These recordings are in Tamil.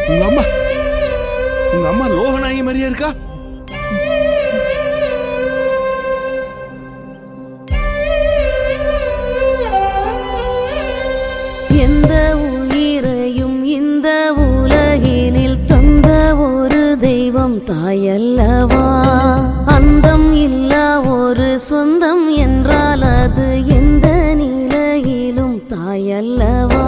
உங்க அம்மா உங்க அம்மா லோகநாயகி மாதிரியா இருக்கா எந்த உயிரையும் இந்த உலகினில் தந்த ஒரு தெய்வம் தாயல்லவா அந்தம் இல்லா ஒரு சொந்தம் என்றால் அது எந்த நிலையிலும் தாயல்லவா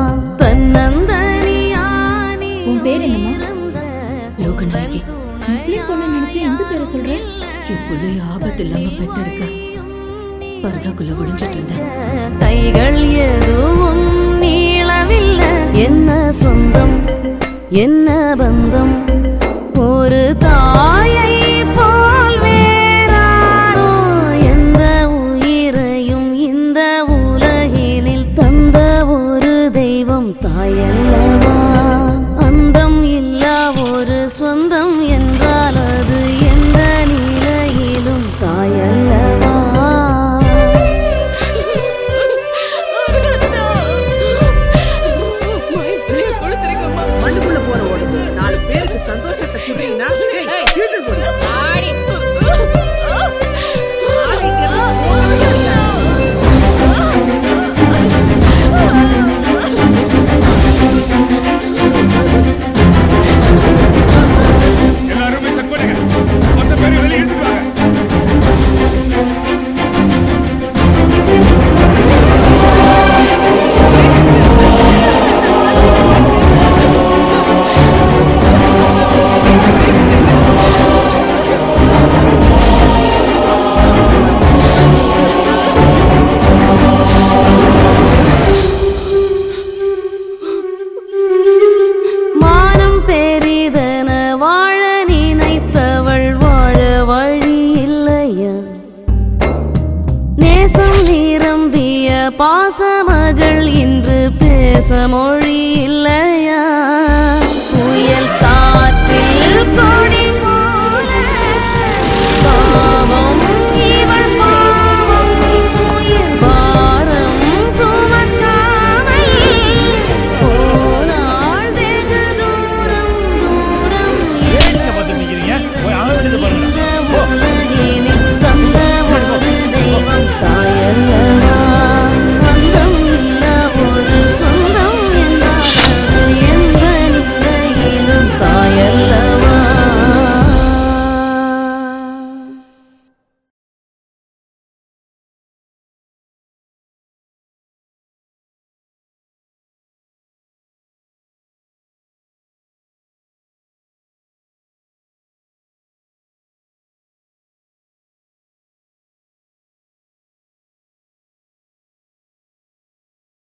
தன்னந்தனியானி உன் பேர் என்னம்மா? இருந்த லோகநாயகி. முஸ்லிம் பொண்ணு நினைச்சு எந்த பேரை சொல்ற என் பிள்ளைய ஆபத்து இல்லாம பெத்தெடுக்க பரதாக்குள்ள ஒளிஞ்சிட்டு இருந்தேன் கைகள் எதுவும் நீளவில்லை என்ன சொந்தம் என்ன பந்தம் ஒரு தாயை போல் வேறாரோ எந்த உயிரையும் இந்த உலகினில் தந்த ஒரு தெய்வம் தாயல்லவா அந்தம் இல்லா ஒரு சொந்தம் என்றால் அது எந்த நிலையிலும் தாயல்லவா மண்ணுக்குள்ள போற உடம்பு நாலு பேருக்கு சந்தோஷத்தை குடுறீங்கன்னா ஏய், இழுத்து போடு. ஆளை இங்க இருந்து போகவே இல்லை. எல்லாரும் போய் செக் பண்ணுங்க மொத்த பேரை வெளியே எடுத்துட்டு வாங்க மானம் பெரிதென வாழ நினைத்தவள் வாழ வழி இல்லையா நேசம் நிரம்பிய பாசமகள் இன்று பேச மொழி இல்லை